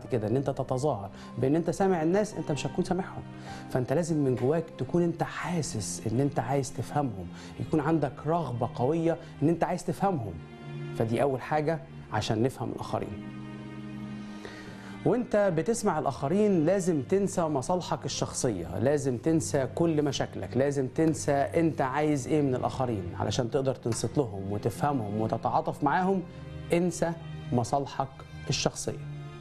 كده ان انت تتظاهر بان انت سامع الناس انت مش هتكون سامعهم فانت لازم من جواك تكون انت حاسس ان انت عايز تفهمهم يكون عندك رغبه قويه ان انت عايز تفهمهم فدي اول حاجه عشان نفهم الاخرين وانت بتسمع الاخرين لازم تنسى مصالحك الشخصيه لازم تنسى كل مشاكلك لازم تنسى انت عايز ايه من الاخرين علشان تقدر تنصت لهم وتفهمهم وتتعاطف معاهم انسى مصالحك الشخصيه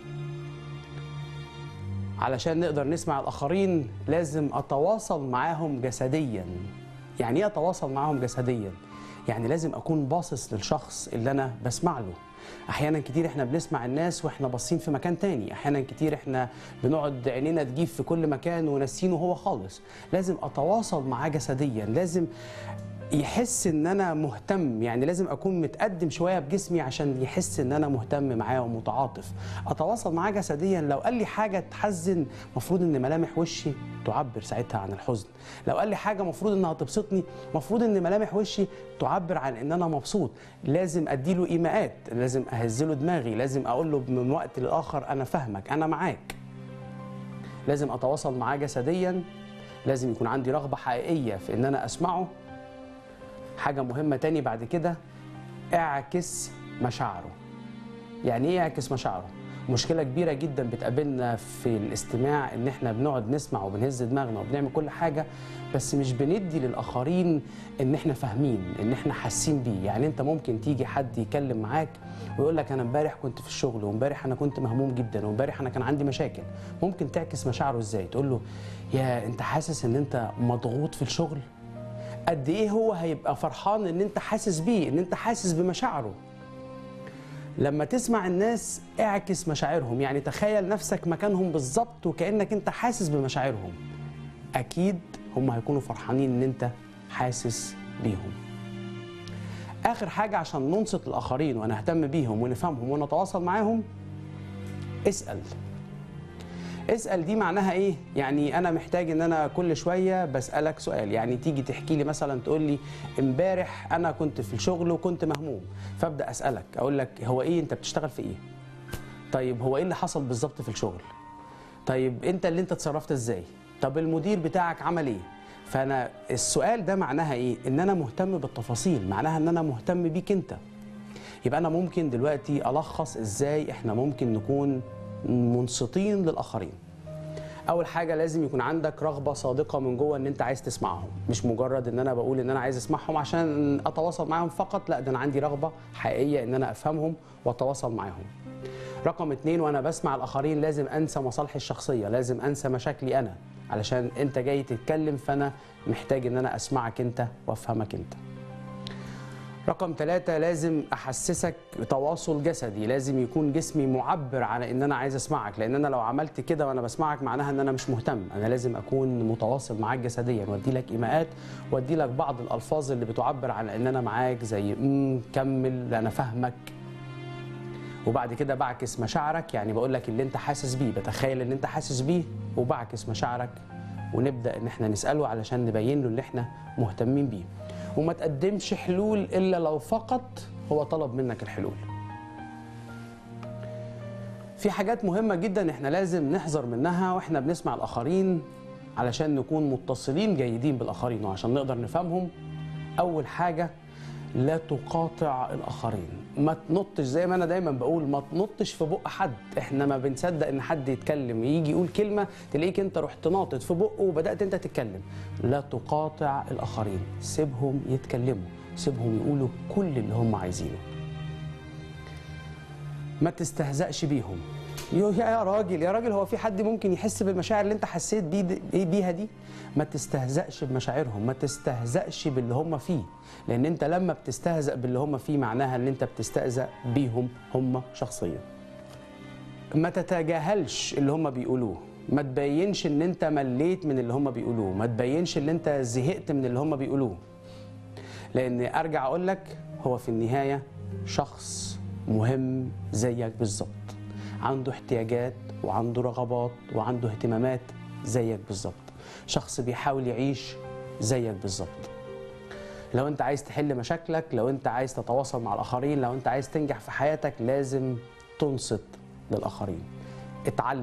علشان نقدر نسمع الاخرين لازم اتواصل معاهم جسديا يعني ايه اتواصل معاهم جسديا يعني لازم اكون باصص للشخص اللي انا بسمع له احيانا كتير احنا بنسمع الناس واحنا باصين في مكان تاني احيانا كتير احنا بنقعد عينينا تجيب في كل مكان وناسينه هو خالص لازم اتواصل معاه جسديا لازم يحس ان انا مهتم يعني لازم اكون متقدم شويه بجسمي عشان يحس ان انا مهتم معاه ومتعاطف اتواصل معاه جسديا لو قال لي حاجه تحزن مفروض ان ملامح وشي تعبر ساعتها عن الحزن لو قال لي حاجه مفروض انها تبسطني مفروض ان ملامح وشي تعبر عن ان انا مبسوط لازم اديله ايماءات لازم اهزله دماغي لازم اقول له من وقت للاخر انا فاهمك انا معاك لازم اتواصل معاه جسديا لازم يكون عندي رغبه حقيقيه في ان انا اسمعه حاجة مهمة تاني بعد كده اعكس مشاعره يعني ايه اعكس مشاعره مشكلة كبيرة جدا بتقابلنا في الاستماع ان احنا بنقعد نسمع وبنهز دماغنا وبنعمل كل حاجة بس مش بندي للآخرين ان احنا فاهمين ان احنا حاسين بيه يعني انت ممكن تيجي حد يتكلم معاك ويقول لك انا امبارح كنت في الشغل وامبارح انا كنت مهموم جدا وامبارح انا كان عندي مشاكل ممكن تعكس مشاعره ازاي تقول له يا انت حاسس ان انت مضغوط في الشغل قد ايه هو هيبقى فرحان ان انت حاسس بيه ان انت حاسس بمشاعره لما تسمع الناس اعكس مشاعرهم يعني تخيل نفسك مكانهم بالظبط وكانك انت حاسس بمشاعرهم اكيد هم هيكونوا فرحانين ان انت حاسس بيهم اخر حاجه عشان ننصت الاخرين ونهتم بيهم ونفهمهم ونتواصل معاهم اسال اسال دي معناها ايه يعني انا محتاج ان انا كل شويه بسالك سؤال يعني تيجي تحكي لي مثلا تقول لي امبارح انا كنت في الشغل وكنت مهموم فابدا اسالك اقول لك هو ايه انت بتشتغل في ايه طيب هو ايه اللي حصل بالظبط في الشغل طيب انت اللي انت اتصرفت ازاي طب المدير بتاعك عمل ايه فانا السؤال ده معناها ايه ان انا مهتم بالتفاصيل معناها ان انا مهتم بيك انت يبقى انا ممكن دلوقتي الخص ازاي احنا ممكن نكون منصتين للاخرين اول حاجه لازم يكون عندك رغبه صادقه من جوه ان انت عايز تسمعهم مش مجرد ان انا بقول ان انا عايز اسمعهم عشان اتواصل معاهم فقط لا ده انا عندي رغبه حقيقيه ان انا افهمهم واتواصل معاهم رقم اتنين وانا بسمع الاخرين لازم انسى مصالحي الشخصيه لازم انسى مشاكلي انا علشان انت جاي تتكلم فانا محتاج ان انا اسمعك انت وافهمك انت رقم ثلاثة لازم أحسسك بتواصل جسدي لازم يكون جسمي معبر عن إن أنا عايز أسمعك لأن أنا لو عملت كده وأنا بسمعك معناها إن أنا مش مهتم أنا لازم أكون متواصل معاك جسديا وأدي لك إيماءات وأدي لك بعض الألفاظ اللي بتعبر عن إن أنا معاك زي امم كمل أنا فاهمك وبعد كده بعكس مشاعرك يعني بقول لك اللي انت حاسس بيه بتخيل اللي انت حاسس بيه وبعكس مشاعرك ونبدا ان احنا نساله علشان نبين له اللي احنا مهتمين بيه وما تقدمش حلول الا لو فقط هو طلب منك الحلول في حاجات مهمة جدا احنا لازم نحذر منها واحنا بنسمع الآخرين علشان نكون متصلين جيدين بالآخرين وعشان نقدر نفهمهم أول حاجة لا تقاطع الآخرين ما تنطش زي ما أنا دايما بقول ما تنطش في بق حد احنا ما بنصدق إن حد يتكلم يجي يقول كلمة تلاقيك أنت رحت ناطط في بقه وبدأت أنت تتكلم لا تقاطع الآخرين سيبهم يتكلموا سيبهم يقولوا كل اللي هم عايزينه ما تستهزأش بيهم يو يا راجل يا راجل هو في حد ممكن يحس بالمشاعر اللي انت حسيت بيه ايه بيها دي ما تستهزأش بمشاعرهم ما تستهزأش باللي هم فيه لان انت لما بتستهزأ باللي هم فيه معناها ان انت بتستهزأ بيهم هم شخصيا ما تتجاهلش اللي هم بيقولوه ما تبينش ان انت مليت من اللي هم بيقولوه ما تبينش ان انت زهقت من اللي هم بيقولوه لان ارجع اقول لك هو في النهايه شخص مهم زيك بالظبط عنده احتياجات وعنده رغبات وعنده اهتمامات زيك بالظبط شخص بيحاول يعيش زيك بالظبط لو انت عايز تحل مشاكلك لو انت عايز تتواصل مع الاخرين لو انت عايز تنجح في حياتك لازم تنصت للاخرين اتعلم